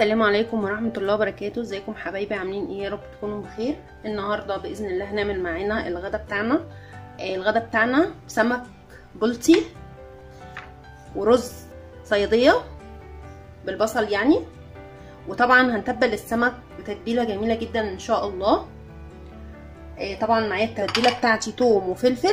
السلام عليكم ورحمة الله وبركاته ازيكم حبايبي عاملين ايه يا رب تكونوا بخير النهاردة بإذن الله هنعمل معانا الغدا بتاعنا آه، الغدا بتاعنا سمك بلطي ورز صيادية بالبصل يعني وطبعا هنتبل السمك بتتبيلة جميلة جدا ان شاء الله آه، طبعا معايا التتبيلة بتاعتي توم وفلفل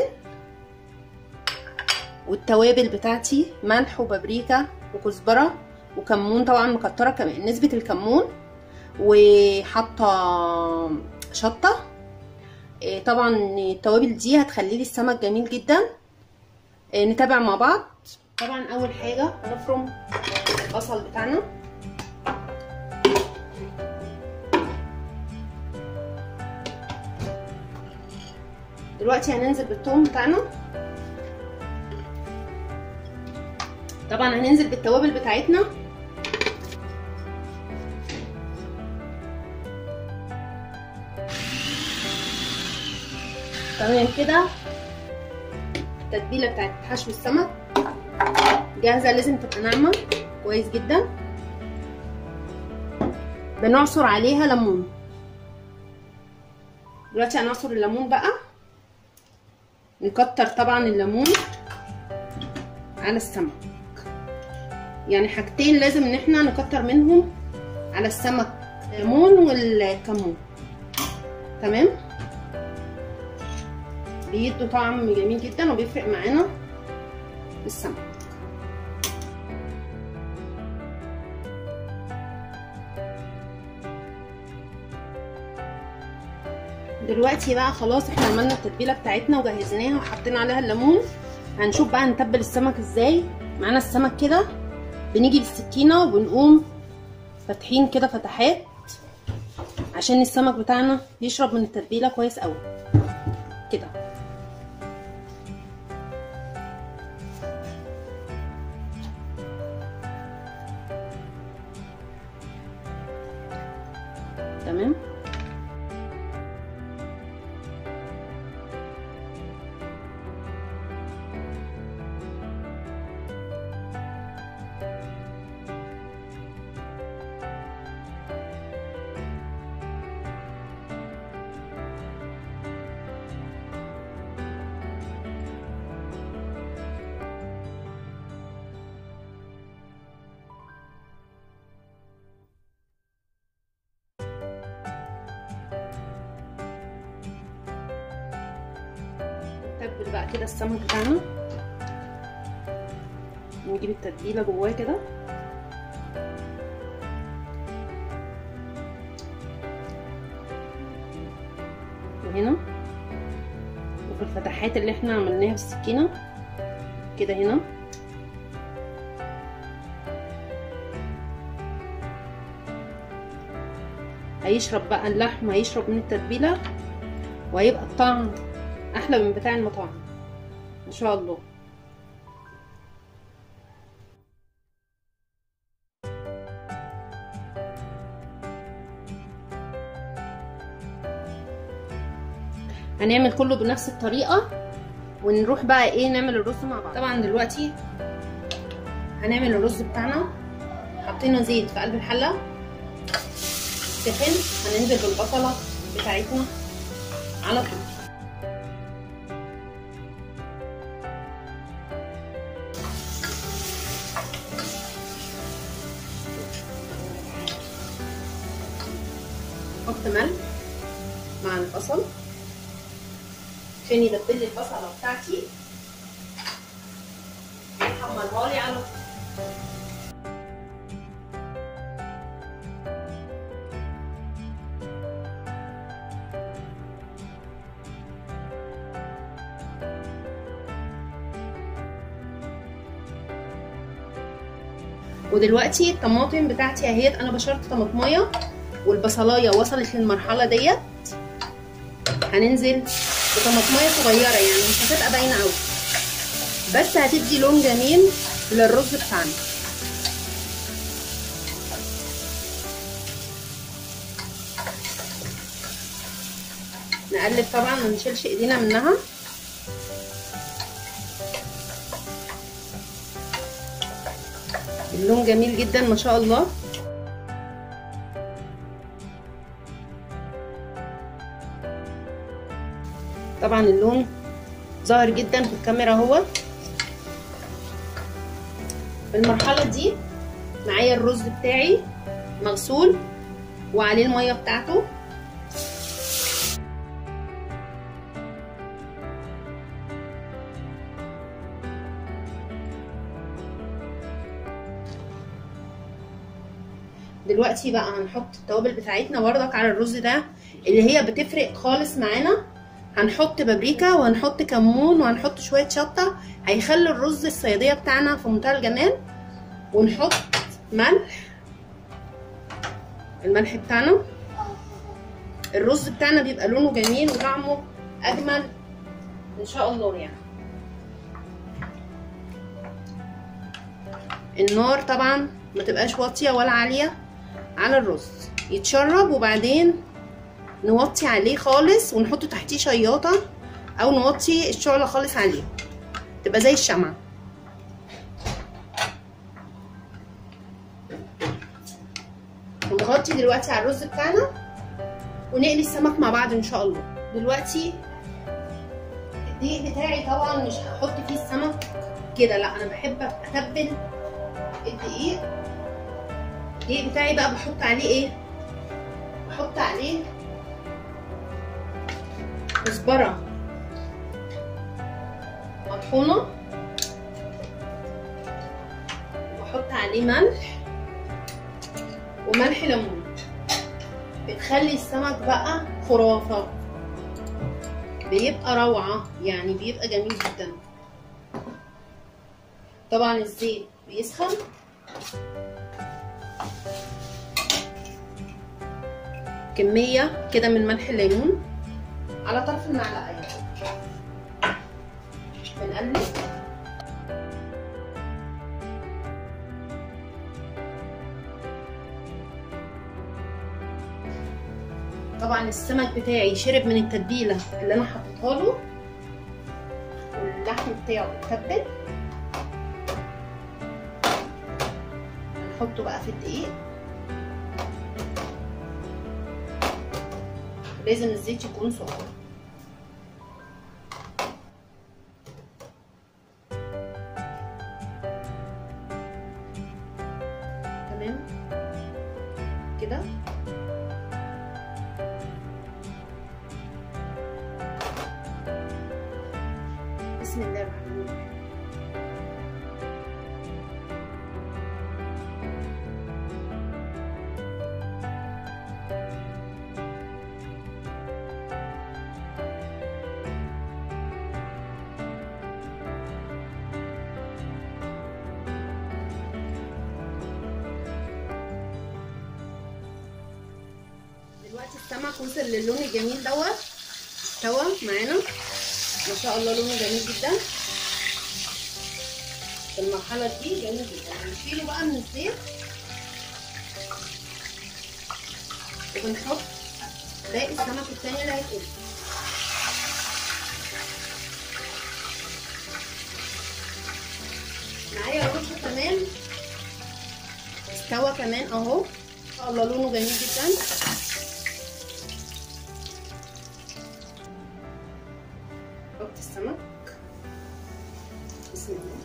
والتوابل بتاعتي ملح وبابريكا وكزبره وكمون طبعا مكتره كمان نسبه الكمون وحاطه شطه إيه طبعا التوابل دي هتخلي لي السمك جميل جدا إيه نتابع مع بعض طبعا اول حاجه هنفرم البصل بتاعنا دلوقتي هننزل بالثوم بتاعنا طبعا هننزل بالتوابل بتاعتنا تمام كده التتبيله بتاعت حشو السمك جاهزه لازم تبقى ناعمه كويس جدا بنعصر عليها ليمون دلوقتي هنعصر الليمون بقى نكتر طبعا الليمون على السمك يعني حاجتين لازم ان احنا نكتر منهم على السمك الليمون والكمون تمام بيدوا طعم جميل جدا وبيفرق معانا في السمك دلوقتي بقى خلاص احنا عملنا التتبيله بتاعتنا وجهزناها وحطينا عليها الليمون هنشوف بقى نتبل السمك ازاي معانا السمك كده بنيجي بالسكينه وبنقوم فاتحين كده فتحات عشان السمك بتاعنا يشرب من التتبيله كويس قوي كده تمام نتبل بقى كده السمك بتاعنا نجيب التتبيله جواه كده وهنا وفي الفتحات اللي احنا عملناها بالسكينه كده هنا هيشرب بقى اللحم هيشرب من التتبيله وهيبقى الطعم احلى من بتاع المطاعم ان شاء الله هنعمل كله بنفس الطريقه ونروح بقى ايه نعمل الرز مع بعض طبعا دلوقتي هنعمل الرز بتاعنا حطينا زيت في قلب الحله سخن هننزل بالبصله بتاعتنا على طول احط ملح مع البصل عشان يدبل لي البصله بتاعتي يحمرها لي على ودلوقتي الطماطم بتاعتي اهيت انا بشرت طماطميه والبصلايه وصلت للمرحله ديت هننزل بطماطميه صغيره يعني مش هتبقى باينه قوي بس هتدي لون جميل للرز بتاعنا نقلب طبعا ما نشيلش ايدينا منها اللون جميل جدا ما شاء الله طبعا اللون ظاهر جدا في الكاميرا اهو في المرحله دي معايا الرز بتاعي مغسول وعليه الميه بتاعته دلوقتي بقى هنحط التوابل بتاعتنا بردك على الرز ده اللي هي بتفرق خالص معانا هنحط بابريكا وهنحط كمون وهنحط شويه شطه هيخلي الرز الصياديه بتاعنا في منتهى الجمال ونحط ملح الملح بتاعنا الرز بتاعنا بيبقى لونه جميل وطعمه اجمل ان شاء الله يعني النار طبعا ما تبقاش واطيه ولا عاليه على الرز يتشرب وبعدين نوطي عليه خالص ونحط تحتيه شياطه او نوطي الشعله خالص عليه تبقى زي الشمعه نغطي دلوقتي على الرز بتاعنا ونقلي السمك مع بعض ان شاء الله دلوقتي الدقيق بتاعي طبعا مش هحط فيه السمك كده لا انا بحب اتبل الدقيق الدقيق بتاعي بقى بحط عليه ايه بحط عليه كزبره مطحونه وبحط عليه ملح وملح ليمون بتخلي السمك بقى خرافه بيبقى روعه يعني بيبقى جميل جدا طبعا الزيت بيسخن كميه كده من ملح الليمون على طرف المعلقه يعني بنقلب طبعا السمك بتاعي شرب من التتبيله اللي انا حطيتها له واللحم بتاعه اتبل هنحطه بقى في الدقيق لازم الزيت يكون سخن تمام كده بسم الله الرحمن الرحيم دلوقتي السمك وصل للون الجميل دوت استوى معانا ما شاء الله لونه جميل جدا في المرحلة دي جميل جدا هنشيله بقى من الزيت وبنحط باقي السمك التاني اللي هيتقلي معايا رز كمان استوى كمان اهو ان شاء الله لونه جميل جدا نحط السمك بسم الله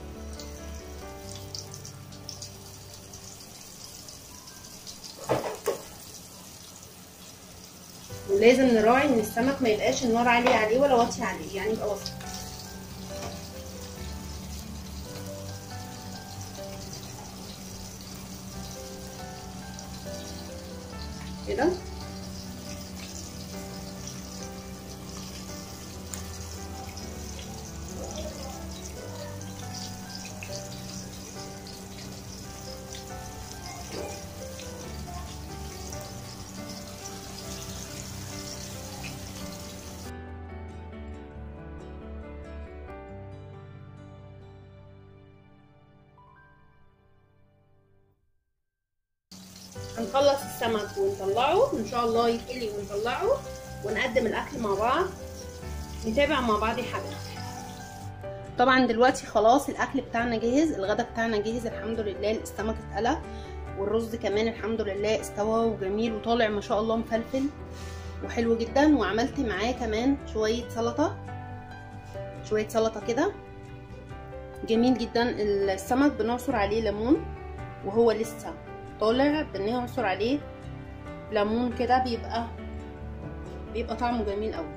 ولازم نراعي ان السمك ما يبقاش النار عاليه عليه ولا واطيه عليه يعني يبقى وسط كده هنخلص السمك ونطلعه ان شاء الله يتقلي ونطلعه ونقدم الاكل مع بعض نتابع مع بعض يا حبايبي طبعا دلوقتي خلاص الاكل بتاعنا جاهز الغدا بتاعنا جاهز الحمد لله السمك اتقلى والرز كمان الحمد لله استوى وجميل وطالع ما شاء الله مفلفل وحلو جدا وعملت معاه كمان شويه سلطه شويه سلطه كده جميل جدا السمك بنعصر عليه ليمون وهو لسه طالع بنعصر عليه ليمون كده بيبقى بيبقى طعمه جميل قوي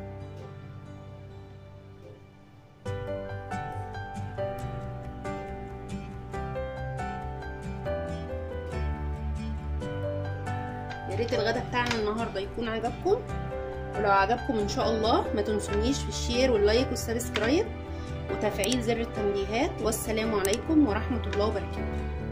يا ريت الغدا بتاعنا النهارده يكون عجبكم ولو عجبكم ان شاء الله ما تنسونيش في الشير واللايك والسبسكرايب وتفعيل زر التنبيهات والسلام عليكم ورحمه الله وبركاته